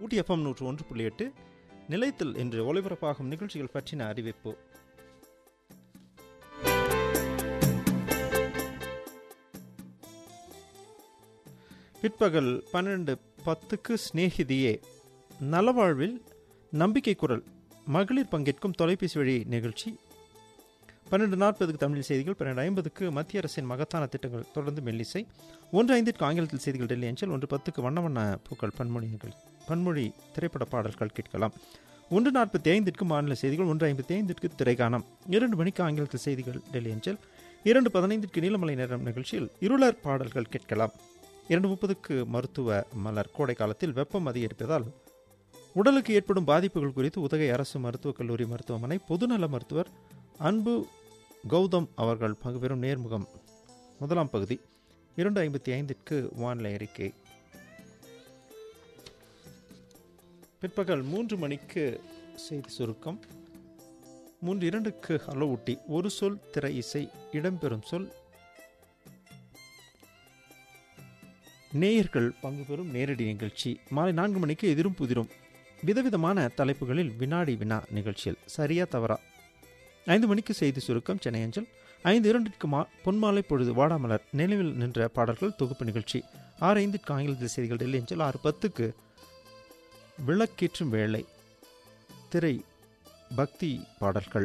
ஊட்டி FM நூற்று ஒன்று புள்ளி எட்டு நிலையத்தில் இன்று ஒளிபரப்பாகும் நிகழ்ச்சிகள் பற்றின அறிவிப்பு பிற்பகல் பன்னெண்டு பத்துக்கு சிநேகிதியே நலவாழ்வில் நம்பிக்கை குரல் மகளிர் பங்கேற்கும் தொலைபேசி வழி நிகழ்ச்சி பன்னெண்டு நாற்பதுக்கு தமிழ் செய்திகள் பன்னெண்டு ஐம்பதுக்கு மத்திய அரசின் மகத்தான திட்டங்கள் தொடர்ந்து மெல்லிசை ஒன்று ஐந்திற்கு ஆங்கிலத்தில் செய்திகள் டெல்லி அஞ்சல் ஒன்று பத்துக்கு வண்ண வண்ண பூக்கள் பன்மொழி நிகழ் பன்மொழி திரைப்பட பாடல்கள் கேட்கலாம் ஒன்று நாற்பத்தி ஐந்திற்கு மாநில செய்திகள் ஒன்று ஐம்பத்தி ஐந்திற்கு திரைக்காணம் இரண்டு மணிக்கு ஆங்கிலத்தில் செய்திகள் டெல்லி அஞ்சல் இரண்டு பதினைந்திற்கு நீலமலை நேரம் நிகழ்ச்சியில் இருளர் பாடல்கள் கேட்கலாம் இரண்டு முப்பதுக்கு மருத்துவ மலர் கோடை காலத்தில் வெப்பம் அதிகரிப்பதால் உடலுக்கு ஏற்படும் பாதிப்புகள் குறித்து உதகை அரசு மருத்துவக் கல்லூரி மருத்துவமனை பொதுநல மருத்துவர் அன்பு கௌதம் அவர்கள் பங்குபெறும் நேர்முகம் முதலாம் பகுதி இரண்டு ஐம்பத்தி ஐந்திற்கு வானிலை அறிக்கை பிற்பகல் மூன்று மணிக்கு செய்தி சுருக்கம் மூன்று இரண்டுக்கு ஹலோ ஊட்டி ஒரு சொல் திரை இசை இடம்பெறும் சொல் நேயர்கள் பங்கு பெறும் நேரடி நிகழ்ச்சி மாலை நான்கு மணிக்கு எதிரும் புதிரும் விதவிதமான தலைப்புகளில் வினாடி வினா நிகழ்ச்சியில் சரியா தவறா ஐந்து மணிக்கு செய்தி சுருக்கம் சென்னை அஞ்சல் ஐந்து இரண்டிற்கு மா பொன்மாலை பொழுது வாடாமலர் நினைவில் நின்ற பாடல்கள் தொகுப்பு நிகழ்ச்சி ஆறு ஐந்திற்கு ஆங்கிலத்தில் செய்திகள் டெல்லி அஞ்சல் ஆறு பத்துக்கு விளக்கேற்றும் வேளை திரை பக்தி பாடல்கள்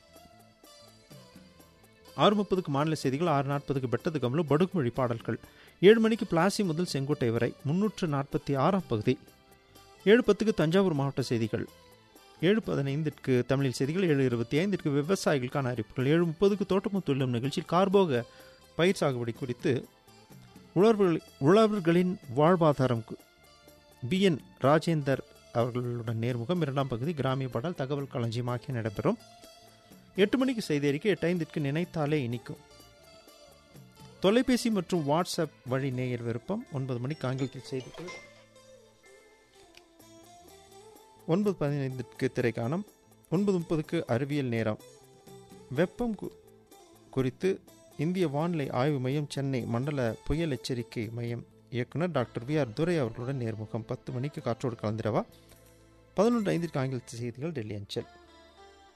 ஆறு முப்பதுக்கு மாநில செய்திகள் ஆறு நாற்பதுக்கு பெட்டது கமலு படுகுமொழி பாடல்கள் ஏழு மணிக்கு பிளாசி முதல் செங்கோட்டை வரை முன்னூற்று நாற்பத்தி ஆறாம் பகுதி ஏழு பத்துக்கு தஞ்சாவூர் மாவட்ட செய்திகள் ஏழு பதினைந்திற்கு தமிழில் செய்திகள் ஏழு இருபத்தி ஐந்திற்கு விவசாயிகளுக்கான அறிவிப்புகள் ஏழு முப்பதுக்கு தோட்டமும் தொழிலும் நிகழ்ச்சியில் கார்போக பயிர் சாகுபடி குறித்து உழவர்கள் உழவர்களின் வாழ்வாதாரம் பி என் ராஜேந்தர் அவர்களுடன் நேர்முகம் இரண்டாம் பகுதி கிராமிய பாடல் தகவல் களஞ்சியம் ஆகிய நடைபெறும் எட்டு மணிக்கு செய்தி அறிக்கை எட்டு ஐந்திற்கு நினைத்தாலே இனிக்கும் தொலைபேசி மற்றும் வாட்ஸ்அப் வழி நேயர் விருப்பம் ஒன்பது மணிக்கு ஆங்கிலத்தில் செய்திகள் ஒன்பது பதினைந்துக்கு திரைக்காணம் ஒன்பது முப்பதுக்கு அறிவியல் நேரம் வெப்பம் கு- குறித்து இந்திய வானிலை ஆய்வு மையம் சென்னை மண்டல புயல் எச்சரிக்கை மையம் இயக்குனர் டாக்டர் வி ஆர் துரை அவர்களுடன் நேர்முகம் பத்து மணிக்கு காற்றோடு கலந்திரவா பதினொன்று ஐந்திற்கு ஆங்கிலத்தில் செய்திகள் டெல்லி அஞ்சல்